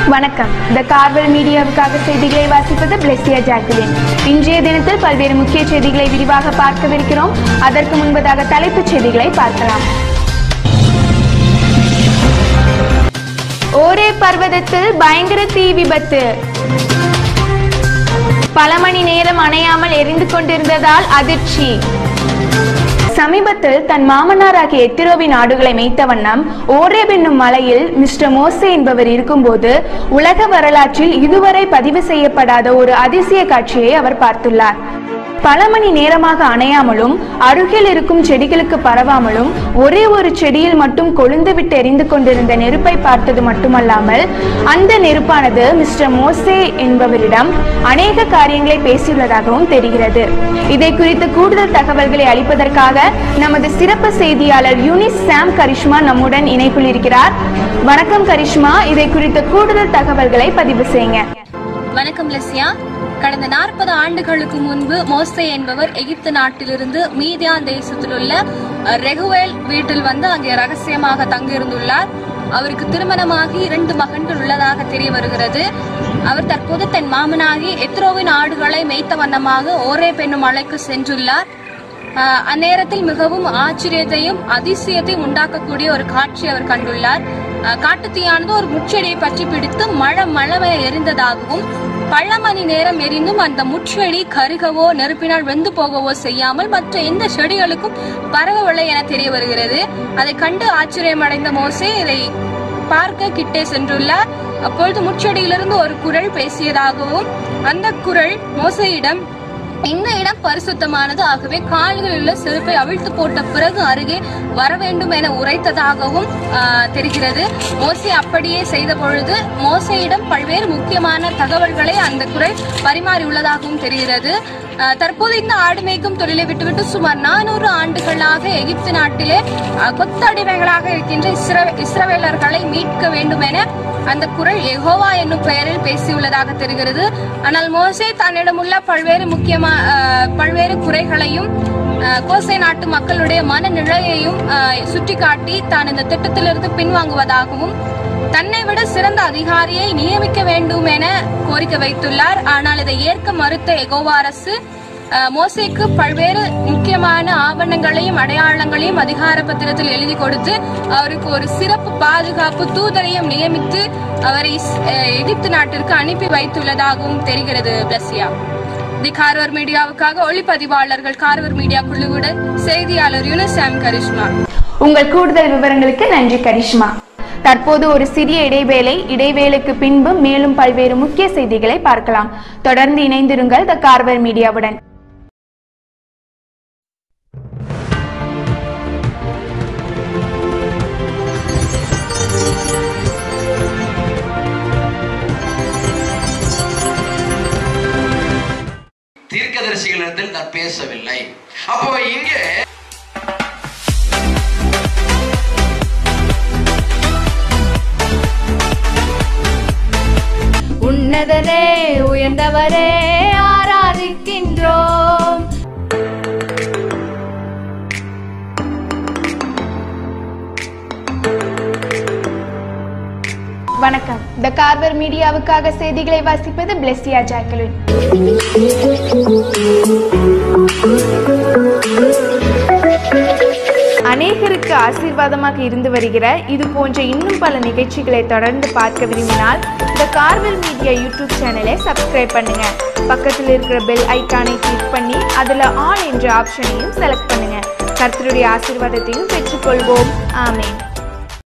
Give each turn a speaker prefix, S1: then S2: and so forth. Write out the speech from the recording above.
S1: வணக்கம் த கார்வல் மீடியாவுக்காக செய்திகளை வாசிப்பது பிளெசியா ஜாக்குலின் இன்றைய தினத்தில் பல்வேறு முக்கிய செய்திகளை விரிவாக பார்க்கவிருக்கிறோம் அதற்கு முன்பதாக தலைப்புச் செய்திகளை பார்க்கலாம் ஓரே பர்வதத்தில் பயங்கர தீ விபத்து பல மணி நேரம் அணையாமல் எரிந்து கொண்டிருந்ததால் அதிர்ச்சி சமீபத்தில் தன் மாமனாராகிய எத்திரோவின் ஆடுகளை மேய்த்த வண்ணம் ஓரேப் என்னும் மலையில் மிஸ்டர் மோசே என்பவர் இருக்கும்போது உலக வரலாற்றில் இதுவரை பதிவு செய்யப்படாத ஒரு அதிசய காட்சியை அவர் பார்த்துள்ளார் பல மணி நேரமாக அணையாமலும் அருகில் இருக்கும் செடிகளுக்கு பரவாமலும் ஒரே ஒரு செடியில் மட்டும் கொழுந்து விட்டு எரிந்து கொண்டிருந்த நெருப்பை பார்த்தது மட்டுமல்லாமல் அந்த நெருப்பானது மிஸ்டர் மோசே என்பவரிடம் அநேக காரியங்களை பேசியுள்ளதாகவும் தெரிகிறது இதை குறித்து கூடுதல் தகவல்களை அளிப்பதற்காக நமது சிறப்பு செய்தியாளர் யூனிஸ் சாம் கரிஷ்மா நம்முடன் இணைப்பில் இருக்கிறார் வணக்கம் கரிஷ்மா இதை குறித்த கூடுதல் தகவல்களை பதிவு செய்யுங்க
S2: வணக்கம் லெசியா கடந்த நாற்பது ஆண்டுகளுக்கு முன்பு மோசே என்பவர் எகிப்து நாட்டிலிருந்து மீதியான் தேசத்தில் உள்ள அஹ், ரெகுவேல் வீட்டில் வந்து அங்கே ரகசியமாக தங்கியிருந்துள்ளார் அவருக்கு திருமணமாகி இரண்டு மகன்கள் உள்ளதாக தெரிய வருகிறது அவர் தற்போது தன் மாமனாகி எத்ரோவின் ஆடுகளை மேய்த்த வண்ணமாக ஓரே பெண்ணும் மலைக்கு சென்றுள்ளார் ஆஹ் அந்நேரத்தில் மிகவும் ஆச்சரியத்தையும் அதிசயத்தையும் உண்டாக்கக்கூடிய ஒரு காட்சி அவர் கண்டுள்ளார் ஆஹ் காட்டுத்தீயானது ஒரு முச்செடியை பற்றி பிடித்து மழை மழை எரிந்ததாகவும் பல மணி நேரம் எரிந்தும் அந்த முச்செடி கருகவோ நெருப்பினால் வெந்து போகவோ செய்யாமல் மற்ற எந்த செடிகளுக்கும் பரவவில்லை என தெரிய வருகிறது அதை கண்டு ஆச்சரியமடைந்த மோசே இதை பார்க்க கிட்டே சென்றுள்ளார் அப்பொழுது முச்செடியிலிருந்து ஒரு குரல் பேசியதாகவும் அந்த குரல் மோசையிடம் இந்த இடம் பரிசுத்தமானது ஆகவே கால்களில் உள்ள செருப்பை அவிழ்த்து போட்ட பிறகு அருகே வர வேண்டும் என உரைத்ததாகவும் ஆஹ், தெரிகிறது மோசே அப்படியே செய்த பொழுது மோசையிடம் பல்வேறு முக்கியமான தகவல்களை அந்த குரல் பரிமாறியுள்ளதாகவும் தெரிகிறது ஆஹ், தற்போது இந்த ஆடு மேய்க்கும் தொழிலை விட்டுவிட்டு சுமார் நானூறு ஆண்டுகளாக எகிப்து நாட்டிலே ஆஹ், கொத்தடிமைகளாக இருக்கின்ற இஸ்ரவே- இஸ்ரவேலர்களை மீட்க வேண்டும் என அந்த குரல் எகோவா என்னும் பெயரில் பேசியுள்ளதாக தெரிகிறது ஆனால் மோசே தன்னிடமுள்ள பல்வேறு முக்கியமா அஹ், பல்வேறு குறைகளையும் அஹ், கோசை நாட்டு மக்களுடைய மனநிலையையும் அஹ், சுட்டிக்காட்டி தான் இந்த திட்டத்திலிருந்து பின்வாங்குவதாகவும் தன்னை விட சிறந்த அதிகாரியை நியமிக்க வேண்டும் என கோரிக்கை வைத்துள்ளார் ஆனால் இதை ஏற்க மறுத்த எகோவா அரசு அஹ், மோசேக்கு பல்வேறு முக்கியமான ஆவணங்களையும் அடையாளங்களையும் அதிகார பத்திரத்தில் எழுதி கொடுத்து அவருக்கு ஒரு சிறப்பு பாதுகாப்பு தூதரையும் நியமித்து அவரை ஸ்- அஹ், எகிப்து நாட்டிற்கு அனுப்பி வைத்துள்ளதாகவும் தெரிகிறது பிளஸியா தி கார்வர் மீடியாவுக்காக ஒளிப்பதிவாளர்கள் கார்வர் மீடியா குழுவுடன் செய்தியாளர் யுனசாம் கரிஷ்மா
S1: உங்கள் கூடுதல் விவரங்களுக்கு நன்றி கரிஷ்மா தற்போது ஒரு சிறிய இடைவேளை இடைவேளைக்கு பின்பு மேலும் பல்வேறு முக்கிய செய்திகளை பார்க்கலாம் தொடர்ந்து இணைந்திருங்கள் த கார்வர் மீடியாவுடன்
S3: தீர்க்கதரிசிகளிடத்தில் நான் பேசவில்லை அப்போ இங்கே
S4: உன்னதரே உயர்ந்தவரே ஆராதிக்கின்றோம்
S1: வணக்கம் த கார்வர் மீடியாவுக்காக செய்திகளை வாசிப்பது பிளெசியா ஜாக்கலின் அநேகருக்கு ஆசீர்வாதமாக இருந்து வருகிற இது போன்ற இன்னும் பல நிகழ்ச்சிகளை தொடர்ந்து பார்க்க விரும்பினால் த கார்வெல் மீடியா யூடியூப் சேனலை சப்ஸ்கிரைப் பண்ணுங்க பக்கத்தில் இருக்கிற பெல் ஐகானை கிளிக் பண்ணி அதில் ஆல் என்ற ஆப்ஷனையும் செலக்ட் பண்ணுங்க கர்த்தருடைய ஆசீர்வாதத்தையும் பெற்றுக்கொள்வோம் ஆமென்